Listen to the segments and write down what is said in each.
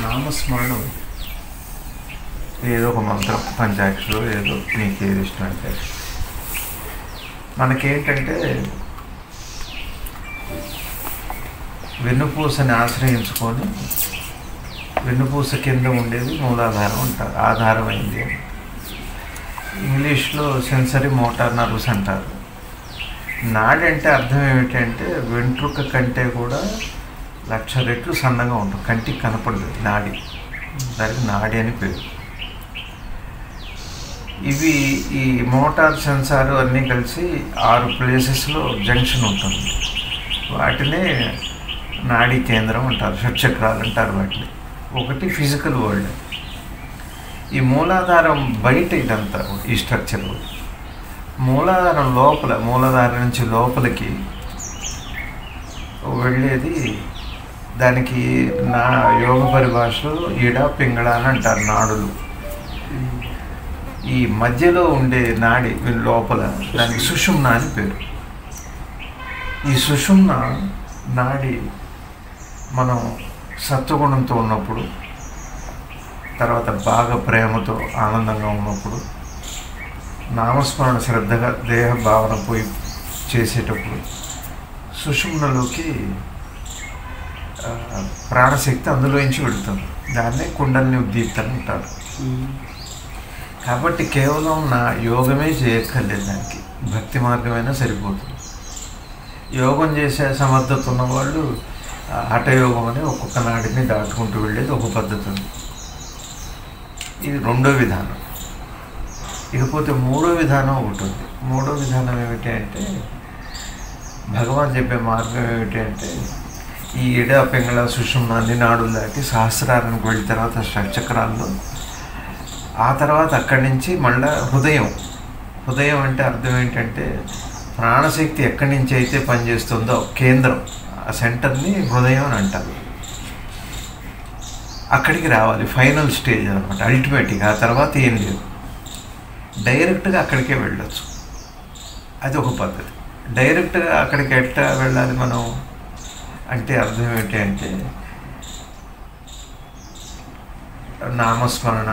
నామస్మరణం ఏదో ఒక మంత్రం పంచాక్షరం ఏదో మీకు ఏది ఇష్టం అంటే మనకేంటంటే వెన్నుపూసని ఆశ్రయించుకొని వెన్నుపూస కింద ఉండేది మూలాధారం అంటారు ఆధారమైంది అని ఇంగ్లీష్లో సెన్సరీ మోటార్ నర్వ్స్ అంటారు నాడి అంటే అర్థం ఏమిటంటే వెంట్రుక కంటే కూడా లక్ష రెట్లు సన్నగా ఉంటుంది కంటికి కనపడదు నాడి దానికి నాడి అని పేరు ఇవి ఈ మోటార్ సెన్సార్ అన్నీ కలిసి ఆరు ప్లేసెస్లో జంక్షన్ ఉంటుంది వాటినే నాడీ కేంద్రం అంటారు షట్చక్రాలు అంటారు వాటిని ఒకటి ఫిజికల్ వరల్డ్ ఈ మూలాధారం బయట ఇదంతా ఈ స్ట్రక్చర్ మూలాధారం లోపల మూలాధారం నుంచి లోపలికి వెళ్ళేది దానికి నా యోగ పరిభాషలో ఈడ పింగళ అని అంటారు నాడులు ఈ మధ్యలో ఉండే నాడి లోపల దానికి సుషుమ్న అని పేరు ఈ సుషుమ్న నాడి మనం సత్వగుణంతో ఉన్నప్పుడు తర్వాత బాగా ప్రేమతో ఆనందంగా ఉన్నప్పుడు నామస్మరణ శ్రద్ధగా దేహ భావన పోయి చేసేటప్పుడు సుషుమ్నలోకి ఆ, ప్రాణశక్తి అందులోంచి వెళుతుంది దాన్నే కుండల్ని ఉద్దీప్తని అంటారు కాబట్టి కేవలం నా యోగమే చేయక్కర్లేదు దానికి భక్తి మార్గమైనా సరిపోతుంది యోగం చేసే సమర్థత ఉన్న వాళ్ళు ఆ, హఠయోగం అని ఒక్కొక్క నాడిని దాటుకుంటూ వెళ్ళేది ఒక పద్ధతి ఉంది ఇది రెండో విధానం ఇకపోతే మూడో విధానం ఒకటి ఉంది మూడో విధానం ఏమిటి అంటే భగవాన్ చెప్పే మార్గం ఏమిటి అంటే ఈ ఇడ పింగళ సుషుమ్న అన్ని నాడులు దాటి సహస్రారానికి వెళ్ళిన తర్వాత షట్చక్రాల్లో ఆ తర్వాత అక్కడి నుంచి మళ్ళా హృదయం హృదయం అంటే అర్థం ఏంటంటే ప్రాణశక్తి ఎక్కడి నుంచి అయితే పనిచేస్తుందో కేంద్రం ఆ సెంటర్ని హృదయం అని అంటారు అక్కడికి రావాలి ఫైనల్ స్టేజ్ అనమాట అల్టిమేట్గా ఆ తర్వాత ఏం లేదు డైరెక్ట్గా అక్కడికే వెళ్ళొచ్చు అది ఒక పద్ధతి డైరెక్ట్గా అక్కడికి ఎట్లా వెళ్ళాలి మనం అంటే అర్థం ఏంటి అంటే నామస్మరణ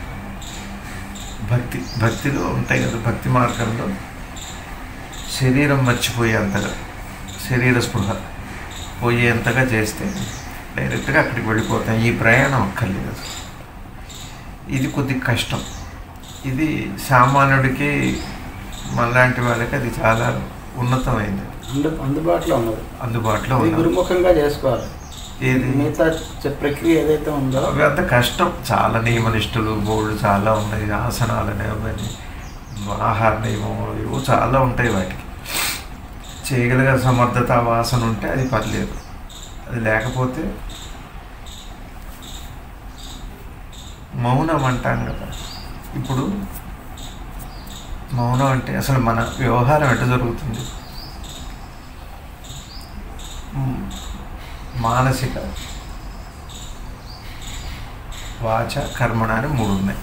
భక్తి భక్తిలో ఉంటాయి కదా భక్తి మార్గంలో శరీరం మర్చిపోయేంతగా శరీర స్పృహ పోయేంతగా చేస్తే డైరెక్ట్గా అక్కడికి వెళ్ళిపోతాం ఈ ప్రయాణం అక్కర్లేదు అసలు. ఇది కొద్ది కష్టం ఇది సామాన్యుడికి మనలాంటి వాళ్ళకి అది చాలా ఉన్నతమైంది అందు అందుబాటులో ఉన్నది అందుబాటులో ఇది ఉన్నది గురుముఖంగా చేసుకోవాలి ఏది మిగతా చ- ప్రక్రియ ఏదైతే ఉందో అవి అంత కష్టం చాలా నియమనిష్టలు బోర్డు చాలా ఉన్నాయి ఆసనాలని అవన్నీ ఆహార నియమం ఇవో చాలా ఉంటాయి వాటికి చేయగలిగే సమర్థత వాసన ఉంటే అది పర్లేదు అది లేకపోతే మౌనం అంటాం కదా ఇప్పుడు మౌనం అంటే అసలు మన వ్యవహారం ఎట్లా జరుగుతుంది మ్, మానసిక వాచ కర్మణ అని మూడు ఉన్నాయి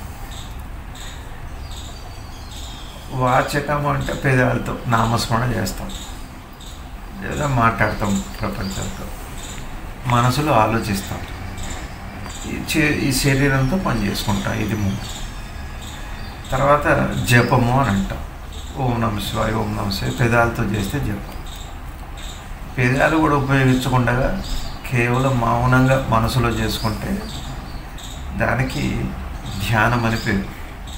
వాచకం అంటే పెదాలతో నామస్మరణ చేస్తాం లేదా మాట్లాడతాం ప్రపంచంతో మనసులో ఆలోచిస్తాం ఈ చే- ఈ శరీరంతో పని చేసుకుంటాం ఇది ముందు తర్వాత జపము అని అంటాం ఓం నమ శివాయ ఓం నమ శివాయ పెదాలతో చేస్తే జపం పెదాలు కూడా ఉపయోగించకుండా కేవలం మౌనంగా మనసులో చేసుకుంటే దానికి ధ్యానం అని పేరు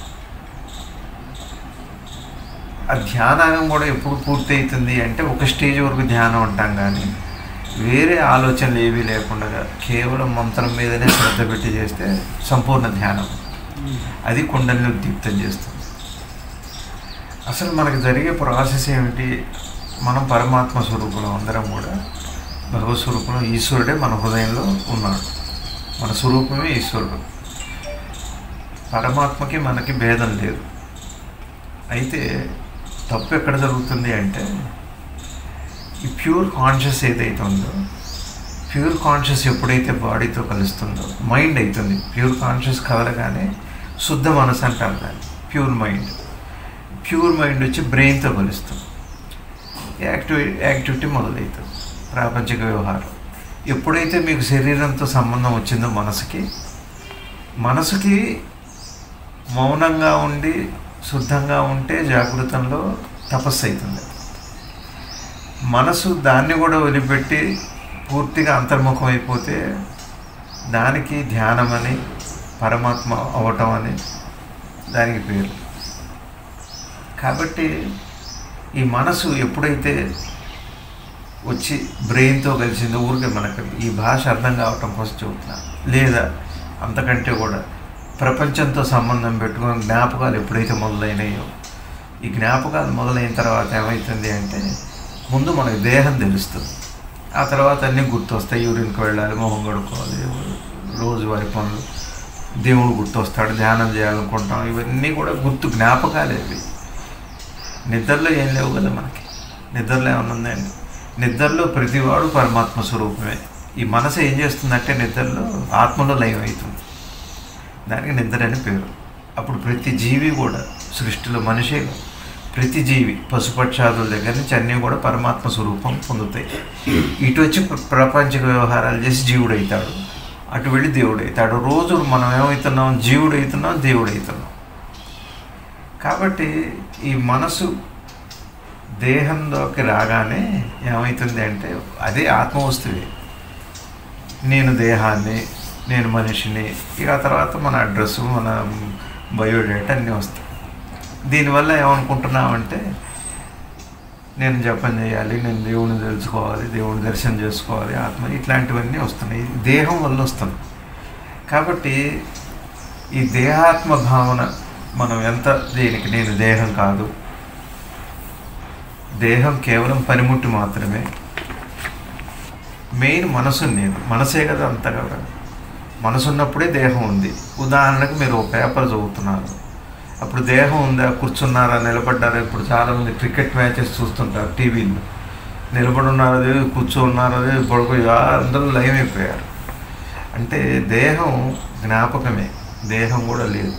ఆ ధ్యానం కూడా ఎప్పుడు పూర్తి అవుతుంది అంటే ఒక స్టేజ్ వరకు ధ్యానం అంటాం కానీ వేరే ఆలోచనలు ఏవీ లేకుండా కేవలం మంత్రం మీదనే శ్రద్ధ పెట్టి చేస్తే సంపూర్ణ ధ్యానం అది కుండల్ని ఉద్దీప్తం చేస్తుంది అసలు మనకు జరిగే ప్రాసెస్ ఏమిటి మనం పరమాత్మ స్వరూపులం అందరం కూడా భగవత్ స్వరూపులం ఈశ్వరుడే మన హృదయంలో ఉన్నాడు మన స్వరూపమే ఈశ్వరుడు పరమాత్మకి మనకి భేదం లేదు అయితే తప్పు ఎక్కడ జరుగుతుంది అంటే ఈ ప్యూర్ కాన్షియస్ ఏదైతే ఉందో ప్యూర్ కాన్షియస్ ఎప్పుడైతే బాడీతో కలుస్తుందో మైండ్ అవుతుంది ప్యూర్ కాన్షియస్ కదలగానే శుద్ధ మనసు అంటారు దాన్ని ప్యూర్ మైండ్ ప్యూర్ మైండ్ వచ్చి బ్రెయిన్తో కలుస్తుంది యాక్టివి యాక్టివిటీ మొదలవుతుంది ప్రాపంచిక వ్యవహారం ఎప్పుడైతే మీకు శరీరంతో సంబంధం వచ్చిందో మనసుకి మనసుకి మౌనంగా ఉండి శుద్ధంగా ఉంటే జాగృతంలో తపస్సు అవుతుంది మనసు దాన్ని కూడా వదిలిపెట్టి పూర్తిగా అంతర్ముఖం అయిపోతే దానికి ధ్యానం అని పరమాత్మ అవటం అని దానికి పేరు కాబట్టి ఈ మనసు ఎప్పుడైతే వచ్చి బ్రెయిన్తో కలిసిందో ఊరికే మనకు ఈ భాష అర్థం కావటం కోసం చెబుతున్నాను లేదా అంతకంటే కూడా ప్రపంచంతో సంబంధం పెట్టుకుని జ్ఞాపకాలు ఎప్పుడైతే మొదలైనాయో ఈ జ్ఞాపకాలు మొదలైన తర్వాత ఏమవుతుంది అంటే ముందు మనకు దేహం తెలుస్తుంది ఆ తర్వాత అన్నీ గుర్తొస్తాయి యూరిన్కి వెళ్ళాలి మొహం కడుక్కోవాలి రోజువారి పనులు దేవుడు గుర్తొస్తాడు ధ్యానం చేయాలనుకుంటాం ఇవన్నీ కూడా గుర్తు జ్ఞాపకాలే ఇవి నిద్రలో ఏం లేవు కదా మనకి నిద్రలో ఏమన్నా ఉందండి నిద్రలో ప్రతివాడు పరమాత్మ స్వరూపమే ఈ మనసు ఏం చేస్తుందంటే నిద్రలో ఆత్మలో లయం అవుతుంది దానికి నిద్ర అని పేరు అప్పుడు ప్రతి జీవి కూడా సృష్టిలో మనిషే కాదు, ప్రతి జీవి పశుపక్షాదుల దగ్గర నుంచి అన్నీ కూడా పరమాత్మ స్వరూపం పొందుతాయి ఇటు వచ్చి ప్ర- ప్రాపంచిక వ్యవహారాలు చేసి జీవుడు అవుతాడు అటు వెళ్ళి దేవుడు అవుతాడు రోజు మనం ఏమవుతున్నాం జీవుడు అవుతున్నాం దేవుడు అవుతున్నాం కాబట్టి ఈ మనసు దేహంలోకి రాగానే ఏమవుతుంది అంటే అదే ఆత్మ వస్తువే నేను దేహాన్ని నేను మనిషిని ఇక ఆ తర్వాత మన అడ్రస్ మన బయోడేటా అన్నీ వస్తాయి దీనివల్ల ఏమనుకుంటున్నామంటే నేను జపం చేయాలి నేను దేవుని తెలుసుకోవాలి దేవుని దర్శనం చేసుకోవాలి ఆత్మ ఇట్లాంటివన్నీ వస్తున్నాయి ఇది దేహం వల్ల వస్తున్నాయి కాబట్టి ఈ దేహాత్మ భావన మనం ఎంత దీనికి నేను దేహం కాదు దేహం కేవలం పనిముట్టు మాత్రమే మెయిన్ మనసు నేను మనసే కదా అంతా కదా మనసు ఉన్నప్పుడే దేహం ఉంది ఉదాహరణకు మీరు ఒక పేపర్ చదువుతున్నారు అప్పుడు దేహం ఉందా కూర్చున్నారా నిలబడ్డారా ఇప్పుడు చాలామంది క్రికెట్ మ్యాచెస్ చూస్తుంటారు టీవీలో నిలబడి ఉన్నారో లేదు కూర్చోన్నారో లేదు పడుకో అందరూ లయం అయిపోయారు అంటే దేహం జ్ఞాపకమే దేహం కూడా లేదు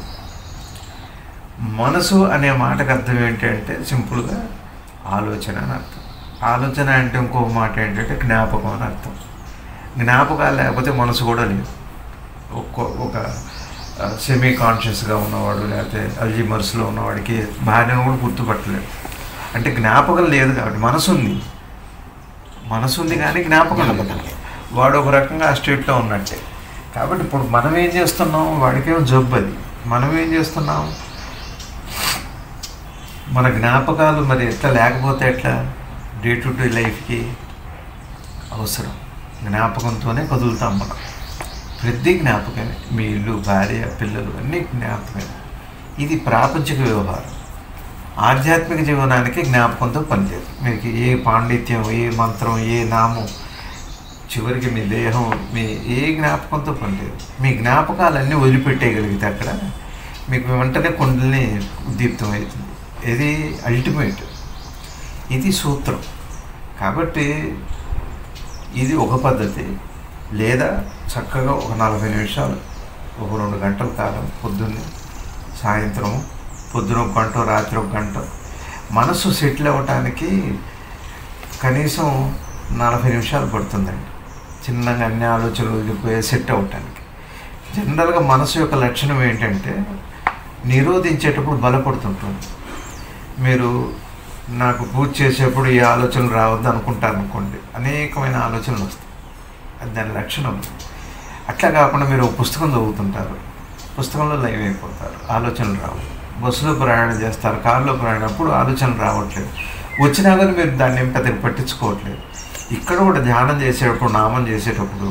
మనసు అనే మాటకు అర్థం ఏంటంటే సింపుల్గా ఆలోచన అని అర్థం ఆలోచన అంటే ఇంకో మాట ఏంటంటే జ్ఞాపకం అని అర్థం జ్ఞాపకాలు లేకపోతే మనసు కూడా లేదు ఒక్కో ఒక సెమీ కాన్షియస్గా ఉన్నవాడు లేకపోతే అల్జిమర్స్లో ఉన్నవాడికి భార్య కూడా గుర్తుపట్టలేదు అంటే జ్ఞాపకం లేదు కాబట్టి మనసు ఉంది మనసు ఉంది కానీ జ్ఞాపకం లేదు వాడు ఒక రకంగా ఆ స్టేట్లో ఉన్నట్టే కాబట్టి ఇప్పుడు మనం ఏం చేస్తున్నాం వాడికేమో జబ్బు అది మనం ఏం చేస్తున్నాం మన జ్ఞాపకాలు మరి ఎట్లా లేకపోతే ఎట్లా డే టు డే లైఫ్కి అవసరం జ్ఞాపకంతోనే కదులుతాం మనం ప్రతి జ్ఞాపకమే మీ ఇల్లు భార్య పిల్లలు అన్నీ జ్ఞాపకమే ఇది ప్రాపంచిక వ్యవహారం ఆధ్యాత్మిక జీవనానికి జ్ఞాపకంతో పనిచేయదు మీకు ఏ పాండిత్యం ఏ మంత్రం ఏ నామం చివరికి మీ దేహం మీ ఏ జ్ఞాపకంతో పనిచేయదు మీ జ్ఞాపకాలన్నీ వదిలిపెట్టేయగలిగితే అక్కడ మీకు వెంటనే కొండల్ని ఉద్దీప్తం అవుతుంది ఇది అల్టిమేట్ ఇది సూత్రం కాబట్టి ఇది ఒక పద్ధతి లేదా చక్కగా ఒక నలభై నిమిషాలు ఒక రెండు గంటల కాలం పొద్దున్నే సాయంత్రం పొద్దున ఒక గంట రాత్రి ఒక గంట మనసు సెటిల్ అవ్వటానికి కనీసం నలభై నిమిషాలు పడుతుందండి చిన్నగా అన్ని ఆలోచనలు వదిలిపోయి సెట్ అవ్వటానికి జనరల్గా మనసు యొక్క లక్షణం ఏంటంటే నిరోధించేటప్పుడు బలపడుతుంటుంది మీరు నాకు పూజ చేసేప్పుడు ఈ ఆలోచనలు రావద్దు అనుకుంటారు అనుకోండి అనేకమైన ఆలోచనలు వస్తాయి అది దాని లక్షణం అట్లా కాకుండా మీరు ఒక పుస్తకం చదువుతుంటారు పుస్తకంలో లైవ్ అయిపోతారు ఆలోచనలు రావు బస్సులో ప్రయాణం చేస్తారు కారులో ప్రయాణం అప్పుడు ఆలోచనలు రావట్లేదు వచ్చినా కానీ మీరు దాన్ని ఏం పెద్దగా పట్టించుకోవట్లేదు ఇక్కడ కూడా ధ్యానం చేసేటప్పుడు నామం చేసేటప్పుడు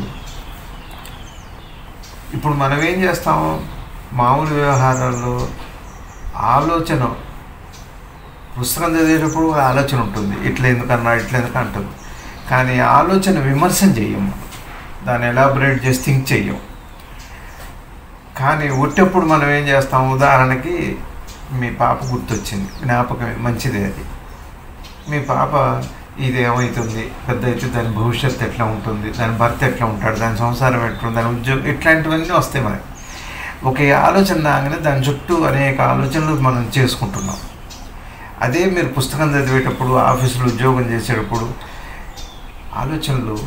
ఇప్పుడు మనం ఏం చేస్తాం మామూలు వ్యవహారాల్లో ఆలోచన పుస్తకం చదివేటప్పుడు ఆలోచన ఉంటుంది ఇట్లా ఎందుకన్నా ఇట్లా ఎందుకు అంటుంది కానీ ఆలోచన విమర్శన చెయ్యం మనం. దాన్ని ఎలాబరేట్ చేసి థింక్ చెయ్యం కానీ ఉట్టప్పుడు మనం ఏం చేస్తాం ఉదాహరణకి మీ పాప గుర్తొచ్చింది జ్ఞాపకం మంచిదే అది మీ పాప ఇది ఏమవుతుంది పెద్ద అయితే దాని భవిష్యత్తు ఎట్లా ఉంటుంది దాని భర్త ఎట్లా ఉంటాడు దాని సంసారం ఎట్లా దాని ఉద్యోగం ఇట్లాంటివన్నీ వస్తాయి మనకి ఒక ఆలోచన రాగానే దాని చుట్టూ అనేక ఆలోచనలు మనం చేసుకుంటున్నాం అదే మీరు పుస్తకం చదివేటప్పుడు ఆఫీసులో ఉద్యోగం చేసేటప్పుడు ఆలోచనలు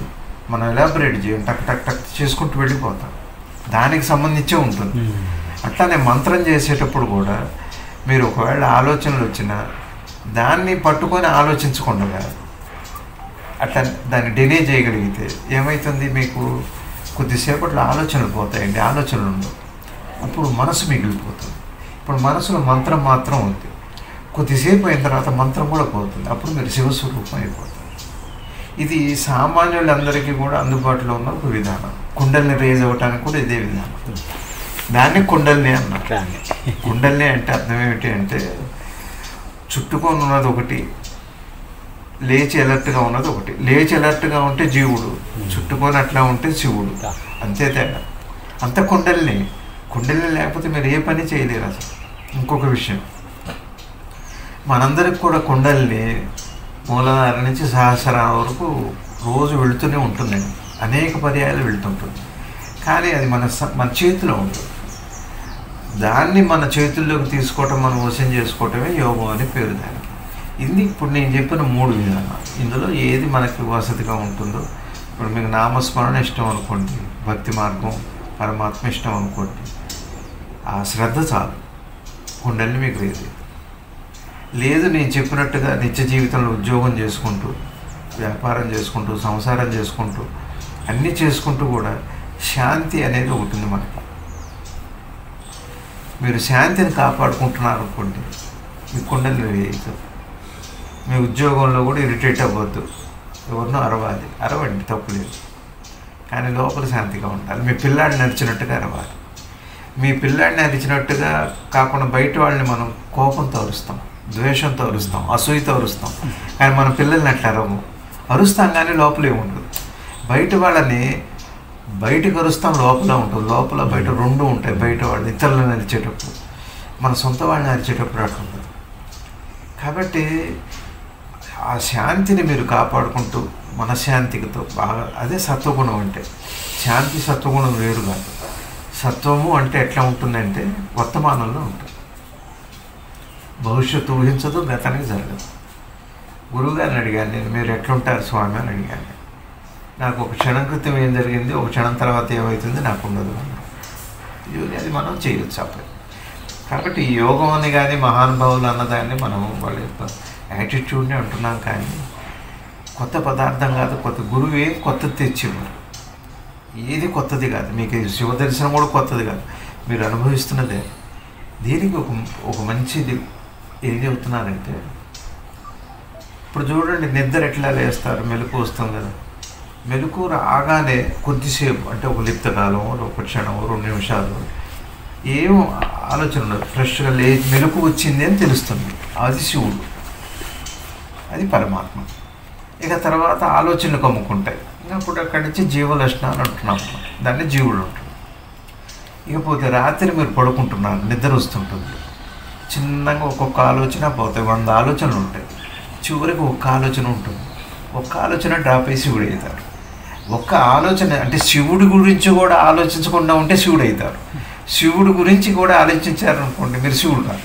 మనం ఎలాబరేట్ చేయం టక్ టక్ టక్ చేసుకుంటూ వెళ్ళిపోతాం దానికి సంబంధించే ఉంటుంది అట్లానే మంత్రం చేసేటప్పుడు కూడా మీరు ఒకవేళ ఆలోచనలు వచ్చినా దాన్ని పట్టుకొని ఆలోచించకుండా కాదు అట్లా దాన్ని డినే చేయగలిగితే ఏమవుతుంది మీకు కొద్దిసేపట్లో ఆలోచనలు పోతాయండి ఆలోచనలు ఉండవు అప్పుడు మనసు మిగిలిపోతుంది ఇప్పుడు మనసులో మంత్రం మాత్రం ఉంది కొద్దిసేపు అయిన తర్వాత మంత్రం కూడా పోతుంది అప్పుడు మీరు శివస్వరూపం అయిపోతారు ఇది సామాన్యులందరికీ కూడా అందుబాటులో ఉన్న ఒక విధానం కుండల్ని రేజ్ అవ్వటానికి కూడా ఇదే విధానం దాన్ని కుండల్ని అన్నారు అట్లానే కుండల్ని అంటే అర్థం ఏమిటి అంటే చుట్టుకొని ఉన్నది ఒకటి లేచి అలర్ట్గా ఉన్నది ఒకటి లేచి అలర్ట్గా ఉంటే జీవుడు చుట్టుకొని అట్లా ఉంటే శివుడు అంతే తేడా అంత కుండల్ని కుండల్ని లేకపోతే మీరు ఏ పని చేయలేరు అసలు ఇంకొక విషయం మనందరికి కూడా కుండల్ని మూలధార నుంచి సహస్రాల వరకు రోజు వెళుతూనే ఉంటుందండి అనేక పర్యాయాలు వెళ్తుంటుంది కానీ అది మన స- మన చేతిలో ఉంటుంది దాన్ని మన చేతుల్లోకి తీసుకోవటం మనం వశం చేసుకోవటమే యోగం అని పేరు దానికి ఇది ఇప్పుడు నేను చెప్పిన మూడు విధానాలు ఇందులో ఏది మనకి వసతిగా ఉంటుందో ఇప్పుడు మీకు నామస్మరణ ఇష్టం అనుకోండి భక్తి మార్గం పరమాత్మ ఇష్టం అనుకోండి ఆ శ్రద్ధ చాలు కుండల్ని మీకు లేదు లేదు నేను చెప్పినట్టుగా నిత్య జీవితంలో ఉద్యోగం చేసుకుంటూ వ్యాపారం చేసుకుంటూ సంసారం చేసుకుంటూ అన్నీ చేసుకుంటూ కూడా శాంతి అనేది ఒకటి ఉంది మనకి మీరు శాంతిని కాపాడుకుంటున్నారు అనుకోండి మీ కుండలు వేయదు మీ ఉద్యోగంలో కూడా ఇరిటేట్ అవ్వద్దు ఎవరినో అరవాలి అరవండి తప్పులేదు కానీ లోపల శాంతిగా ఉండాలి మీ పిల్లాడిని నడిచినట్టుగా అరవాలి మీ పిల్లాడిని అరిచినట్టుగా కాకుండా బయట వాళ్ళని మనం కోపంతో అరుస్తాం ద్వేషంతో అరుస్తాం అసూయతో అరుస్తాం కానీ మన పిల్లల్ని అట్లా అరవము అరుస్తాం కానీ లోపలే ఉండదు బయట వాళ్ళని బయటకు అరుస్తాం లోపల ఉంటుంది లోపల బయట రెండు ఉంటాయి బయట వాళ్ళు ఇతరులను అరిచేటప్పుడు మన సొంత వాళ్ళని అరిచేటప్పుడు అట్లా ఉండదు కాబట్టి ఆ శాంతిని మీరు కాపాడుకుంటూ మనశ్శాంతితో బాగా అదే సత్వగుణం అంటే శాంతి సత్వగుణం వేరు కాదు సత్వము అంటే ఎట్లా ఉంటుందంటే వర్తమానంలో ఉంటుంది భవిష్యత్తు ఊహించదు గతానికి జరగదు గురువుగారిని అడిగాను నేను మీరు ఎట్లుంటారు స్వామి అని అడిగాను నాకు ఒక క్షణం క్రితం ఏం జరిగింది ఒక క్షణం తర్వాత ఏమవుతుంది నాకు ఉండదు అన్నాడు. ఇది అది మనం చేయొచ్చు అప్పుడు కాబట్టి ఈ యోగం అని కానీ మహానుభావులు అన్నదాన్ని మనం వాళ్ళ యొక్క యాటిట్యూడ్ని అంటున్నాం కానీ కొత్త పదార్థం కాదు కొత్త గురువు ఏం కొత్తది తెచ్చివ్వరు ఏది కొత్తది కాదు మీకు ఈ శివ దర్శనం కూడా కొత్తది కాదు మీరు అనుభవిస్తున్నదే దీనికి ఒక ఒక మంచిది ఏం చెబుతున్నారంటే ఇప్పుడు చూడండి నిద్ర ఎట్లా లేస్తారు మెలకు వస్తుంది కదా మెలకు రాగానే కొద్దిసేపు అంటే ఒక లిప్త కాలం ఒక క్షణం రెండు నిమిషాలు ఏం ఆలోచన ఉండదు ఫ్రెష్గా లే మెలకు వచ్చింది అని తెలుస్తుంది అది శివుడు అది పరమాత్మ ఇక తర్వాత ఆలోచనలు కమ్ముకుంటాయి ఇంకా అప్పుడు అక్కడి నుంచి జీవలక్షణాలు అంటున్నాం అన్నమాట. దాన్ని జీవుడు అంటున్నాం ఇకపోతే రాత్రి మీరు పడుకుంటున్నారు నిద్ర వస్తుంటుంది చిన్నగా ఒక్కొక్క ఆలోచన పోతాయి వంద ఆలోచనలు ఉంటాయి చివరికి ఒక్క ఆలోచన ఉంటుంది ఒక్క ఆలోచన డ్రాప్ అయ్యి శివుడు అవుతారు ఒక్క ఆలోచన అంటే శివుడి గురించి కూడా ఆలోచించకుండా ఉంటే శివుడు అవుతారు శివుడి గురించి కూడా ఆలోచించారనుకోండి మీరు శివుడు కాదు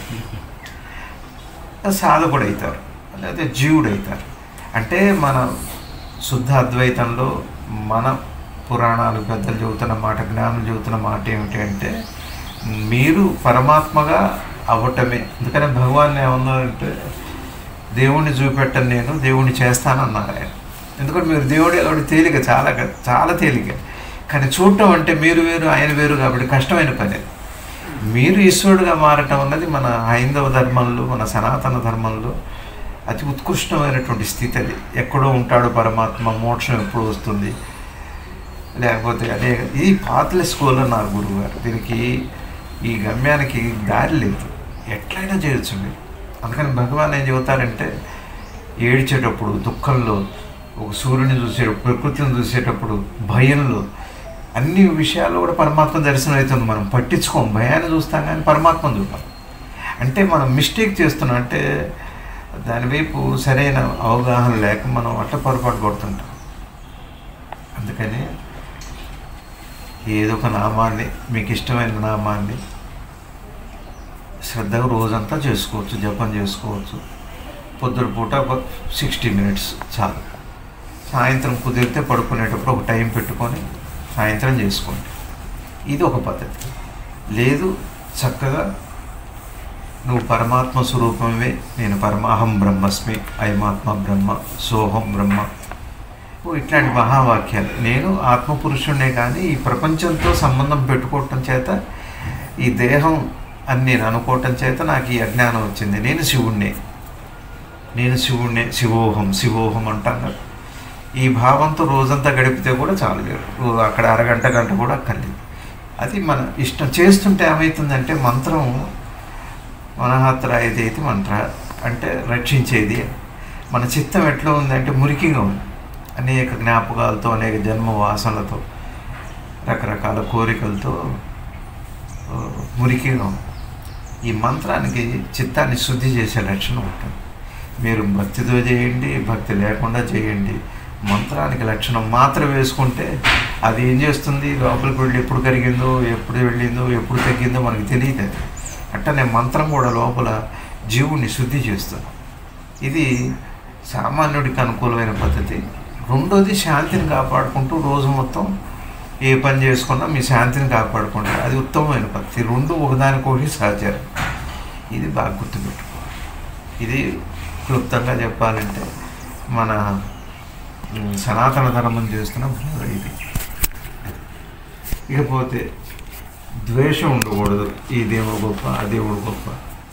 సాధకుడు అవుతారు లేదా జీవుడు అవుతారు అంటే మన శుద్ధ అద్వైతంలో మన పురాణాలు పెద్దలు చెబుతున్న మాట జ్ఞానులు చెబుతున్న మాట ఏమిటి అంటే మీరు పరమాత్మగా అవ్వటమే అందుకని భగవాన్ ఏమన్నారంటే దేవుణ్ణి చూపెట్టను నేను దేవుణ్ణి చేస్తానన్నారు ఆయన ఎందుకంటే మీరు దేవుడు కాబట్టి తేలిక చాలా క- చాలా తేలిక కానీ చూడటం అంటే మీరు వేరు ఆయన వేరు కాబట్టి కష్టమైన పని అది. మీరు ఈశ్వరుడుగా మారటం అన్నది మన హైందవ ధర్మంలో మన సనాతన ధర్మంలో అతి ఉత్కృష్టమైనటువంటి స్థితి అది ఎక్కడో ఉంటాడు పరమాత్మ మోక్షం ఎప్పుడు వస్తుంది లేకపోతే అదే ఇది పాతల స్కూల్ అన్నారు గురువు గారు దీనికి ఈ గమ్యానికి దారి లేదు ఎట్లయినా చేయొచ్చు మీరు అందుకని భగవాన్ ఏం చెబుతారంటే ఏడ్చేటప్పుడు దుఃఖంలో ఒక సూర్యుని చూసేటప్పుడు ప్రకృతిని చూసేటప్పుడు భయంలో అన్ని విషయాల్లో కూడా పరమాత్మ దర్శనం అవుతుంది మనం పట్టించుకోం భయాన్ని చూస్తాం కానీ పరమాత్మను చూద్దాం అంటే మనం మిస్టేక్ చేస్తున్నాం అంటే దాని వైపు సరైన అవగాహన లేక మనం అట్లా పొరపాటు పడుతుంటాం అందుకని ఏదో ఒక నామాన్ని మీకు ఇష్టమైన నామాన్ని శ్రద్ధగా రోజంతా చేసుకోవచ్చు జపం చేసుకోవచ్చు పొద్దున పూట ఒక సిక్స్టీ మినిట్స్ చాలు సాయంత్రం కుదిరితే పడుకునేటప్పుడు ఒక టైం పెట్టుకొని సాయంత్రం చేసుకోండి ఇది ఒక పద్ధతి లేదు చక్కగా నువ్వు పరమాత్మ స్వరూపమే నేను పరమాహం బ్రహ్మస్మి అయమాత్మ బ్రహ్మ సోహం బ్రహ్మ ఓ ఇట్లాంటి మహావాక్యాలు నేను ఆత్మపురుషుణ్ణే కానీ ఈ ప్రపంచంతో సంబంధం పెట్టుకోవటం చేత ఈ దేహం అని నేను అనుకోవటం చేత నాకు ఈ అజ్ఞానం వచ్చింది నేను శివుణ్ణే నేను శివుణ్ణే శివోహం శివోహం అంటాను ఈ భావంతో రోజంతా గడిపితే కూడా చాలు రో- అక్కడ అరగంట గంట కూడా అక్కర్లేదు అది మన ఇష్టం చేస్తుంటే ఏమవుతుందంటే మంత్రం మనహత్ర ఏదైతే మంత్ర అంటే రక్షించేది మన చిత్తం ఎట్లా ఉందంటే మురికిగా ఉంది అనేక జ్ఞాపకాలతో అనేక జన్మ వాసనలతో రకరకాల కోరికలతో ఆ, మురికిగా ఉంది ఈ మంత్రానికి చిత్తాన్ని శుద్ధి చేసే లక్షణం ఉంటుంది మీరు భక్తితో చేయండి భక్తి లేకుండా చేయండి మంత్రానికి లక్షణం మాత్రం వేసుకుంటే అది ఏం చేస్తుంది లోపలికి వెళ్ళి ఎప్పుడు కరిగిందో ఎప్పుడు వెళ్ళిందో ఎప్పుడు తగ్గిందో మనకి తెలియదు అది అట్టనే మంత్రం కూడా లోపల జీవుణ్ణి శుద్ధి చేస్తుంది ఇది సామాన్యుడికి అనుకూలమైన పద్ధతి రెండోది శాంతిని కాపాడుకుంటూ రోజు మొత్తం ఏ పని చేసుకున్నా మీ శాంతిని కాపాడుకుంటా అది ఉత్తమమైన పద్ధతి రెండు ఒకదానికొకటి సహచరం ఇది బాగా గుర్తుపెట్టుకోవాలి ఇది క్లుప్తంగా చెప్పాలంటే మన ఉమ్, సనాతన ధర్మం చేస్తున్న బోధ ఇది ఇకపోతే ద్వేషం ఉండకూడదు ఈ దేవుడు గొప్ప ఆ దేవుడు గొప్ప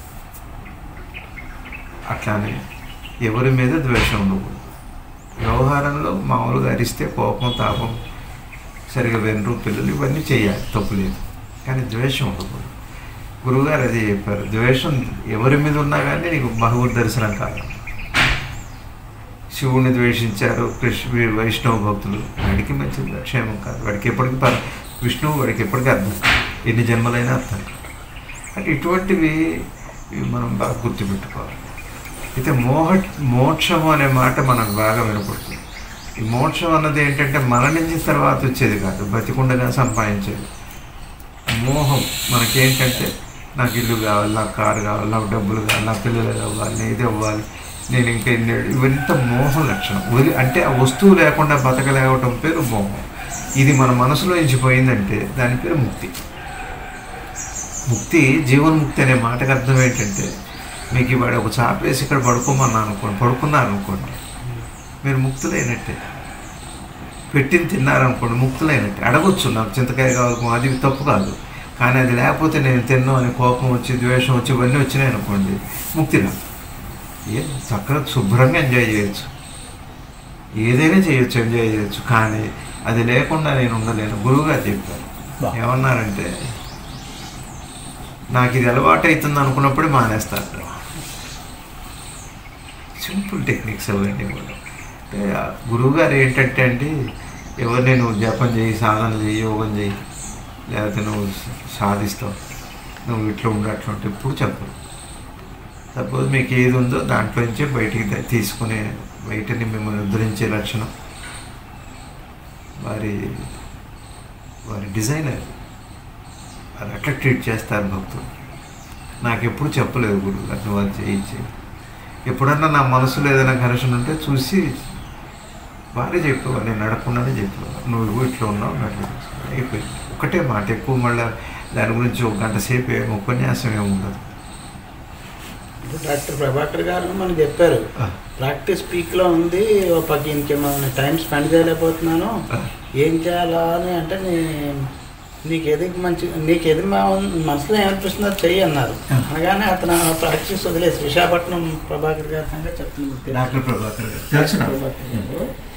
అట్లానే ఎవరి మీద ద్వేషం ఉండకూడదు వ్యవహారంలో మామూలుగా అరిస్తే కోపం తాపం సరిగా వెనరు పిల్లలు ఇవన్నీ చేయాలి తప్పులేదు కానీ ద్వేషం ఉండకూడదు గురువుగారు అదే చెప్పారు ద్వేషం ఎవరి మీద ఉన్నా కానీ నీకు భగవద్ దర్శనం కాదు శివుని ద్వేషించారు కృష్ణ వైష్ణవ భక్తులు వాడికి మంచిది క్షేమం కాదు వాడికి ఎప్పటికీ పర విష్ణువు వాడికి ఎప్పటికీ అర్థం కాదు. ఎన్ని జన్మలైనా అర్థం కాదు. అంటే ఇటువంటివి ఇవి మనం బాగా గుర్తుపెట్టుకోవాలి అయితే మోహ మోక్షము అనే మాట మనకు బాగా వినపడుతుంది ఈ మోక్షం అన్నది ఏంటంటే మరణించిన తర్వాత వచ్చేది కాదు బతికుండగా సంపాదించేది మోహం మనకేంటంటే నాకు ఇల్లు కావాలి నాకు కారు కావాలి నాకు డబ్బులు కావాలి నా పిల్లలు కావాలి నేను ఇది అవ్వాలి నేను ఇంకా ఎన్ని ఇవంతా మోహం లక్షణం వదిలి అంటే ఆ వస్తువు లేకుండా బతకలేవటం పేరు మోహం ఇది మన మనసులో నుంచి పోయిందంటే దాని పేరు ముక్తి ముక్తి జీవన్ముక్తి అనే మాటకు అర్థం ఏంటంటే మీకు ఇవాడు ఒక చాపేసి ఇక్కడ పడుకోమన్నా అనుకోండి పడుకున్నారు అనుకోండి మీరు ముక్తులైనట్టే పెట్టింది తిన్నారనుకోండి ముక్తులైనట్టే అడగొచ్చు నాకు చింతకాయ కావాలి అది తప్పు కాదు కానీ అది లేకపోతే నేను తిన్నాను అని కోపం వచ్చి ద్వేషం వచ్చి ఇవన్నీ వచ్చినాయి అనుకోండి ముక్తి రాదు ఏ చక్కగా శుభ్రంగా ఎంజాయ్ చేయొచ్చు ఏదైనా చేయొచ్చు ఎంజాయ్ చేయొచ్చు కానీ అది లేకుండా నేను ఉండలేను గురువుగారు చెప్పారు బా. ఏమన్నారంటే నాకు ఇది అలవాటు అవుతుంది అనుకున్నప్పుడే మానేస్తారు సింపుల్ టెక్నిక్స్ అవన్నీ కూడా అంటే ఆ గురువుగారు ఏంటంటే అండి ఎవరు నేను జపం చేయి సాధన చేయి యోగం చేయి లేకపోతే నువ్వు సాధిస్తావు నువ్వు ఇట్లా ఉండు అట్లా ఉంటే ఎప్పుడు చెప్పరు సపోజ్ మీకు ఏది ఉందో దాంట్లో నుంచే బయటికి ద- తీసుకునే బయటని మిమ్మల్ని ఉద్ధరించే లక్షణం వారి వారి డిజైనర్ వారు అట్లా ట్రీట్ చేస్తారు భక్తులు నాకు ఎప్పుడు చెప్పలేదు గురువు గారు నువ్వు అది చేయించి ఎప్పుడన్నా నా మనసులో ఏదైనా ఘర్షణ ఉంటే చూసి వారే చెప్పేవారు నేను నడకుండానే చెప్పేవారు నువ్వు ఇగో ఇట్లా ఉన్నావు నువ్వు అట్లా చేసుకో. అయిపోయింది ఒకటే మాట ఎక్కువ మళ్ళీ దాని గురించి ఒక గంట సేపు ఏం ఉపన్యాసం ఏమి ఉండదు డాక్టర్ ప్రభాకర్ గారు మనకు చెప్పారు ఆ, ప్రాక్టీస్ పీక్లో ఉంది ఓ పక్క ఇంకేమైనా టైం స్పెండ్ చేయలేకపోతున్నాను ఆ, ఏం చేయాలా అని అంటే నీ నీకు ఏది మంచి నీకు ఏది మా మనసులో ఏమనిపిస్తుందో చెయ్యి అన్నారు ఆ. అనగానే అతను ప్రాక్టీస్ వదిలేసి విశాఖపట్నం ప్రభాకర్ గారి సంగతి చెప్తుంది డాక్టర్ ప్రభాకర్ గారు తెలుసు నాకు. ప్రభాకర్ గారు